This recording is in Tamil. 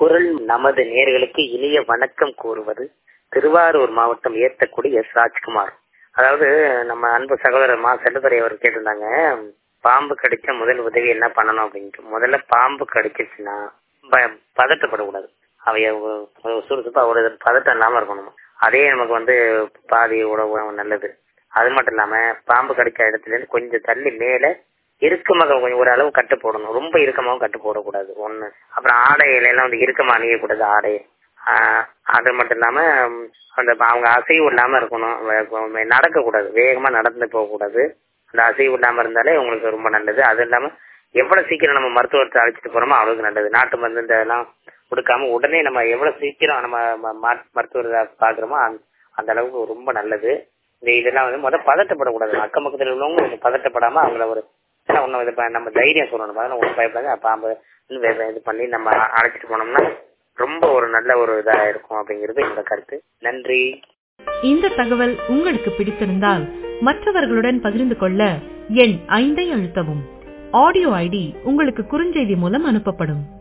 குரல் நமது நேர்களுக்கு இனிய வணக்கம் கூறுவது திருவாரூர் மாவட்டம் ஏத்தக்குடி எஸ் ராஜ்குமார் அதாவது நம்ம அன்பு சகோதரர் மா செல்லதுரை அவர் கேட்டிருந்தாங்க பாம்பு கடிச்ச முதல் உதவி என்ன பண்ணணும் அப்படின்ட்டு முதல்ல பாம்பு கடிச்சிச்சுன்னா ப- பதட்டப்படக்கூடாது அவைய ஒரு சுறுசுறுப்பா ஒரு பதட்டம் இல்லாம இருக்கணும் அதே நமக்கு வந்து பாதி உணவு நல்லது அது மட்டும் இல்லாம பாம்பு கடிச்ச இடத்துல இருந்து கொஞ்சம் தள்ளி மேல இறுக்கமாக கொஞ்சம் ஒரு அளவு கட்டு போடணும் ரொம்ப இறுக்கமாகவும் கட்டு போடக்கூடாது ஒண்ணு அப்புறம் ஆடையில எல்லாம் வந்து இறுக்கமா அணியக்கூடாது ஆடை ஆஹ் அது மட்டும் இல்லாம ம், அந்த அவங்க அசைவு இல்லாம இருக்கணும் வே- நடக்கக்கூடாது வேகமா நடந்து போகக்கூடாது அந்த அசைவு இல்லாம இருந்தாலே உங்களுக்கு ரொம்ப நல்லது அது இல்லாம எவ்வளவு சீக்கிரம் நம்ம மருத்துவத்தை அழைச்சிட்டு போறோமோ அவ்வளவுக்கு நல்லது நாட்டு மருந்து இந்த எல்லாம் கொடுக்காம உடனே நம்ம எவ்வளவு சீக்கிரம் நம்ம ம- ம- மருத்துவரை பாக்குறோமோ அந்த- அந்த அளவுக்கு ரொம்ப நல்லது இந்த இதெல்லாம் வந்து முதல் பதட்டப்படக்கூடாது அக்கம் பக்கத்துல உள்ளவங்க கொஞ்சம் பதட்டப்படாம அவங்கள ஒரு ஏன்னா ஒன்னும் இது ப- நம்ம தைரியம் சொல்லணும் அதனால ஒன்றும் பயப்படாது பாம்பு இன்னும் வேற இது பண்ணி நம்ம அழைச்சிட்டு போனோம்னா ரொம்ப ஒரு நல்ல ஒரு இதா இருக்கும் அப்படிங்கிறது என்னோட கருத்து நன்றி இந்த தகவல் உங்களுக்கு பிடித்திருந்தால் மற்றவர்களுடன் பகிர்ந்து கொள்ள எண் ஐந்தை அழுத்தவும் ஆடியோ ஐடி உங்களுக்கு குறுஞ்செய்தி மூலம் அனுப்பப்படும்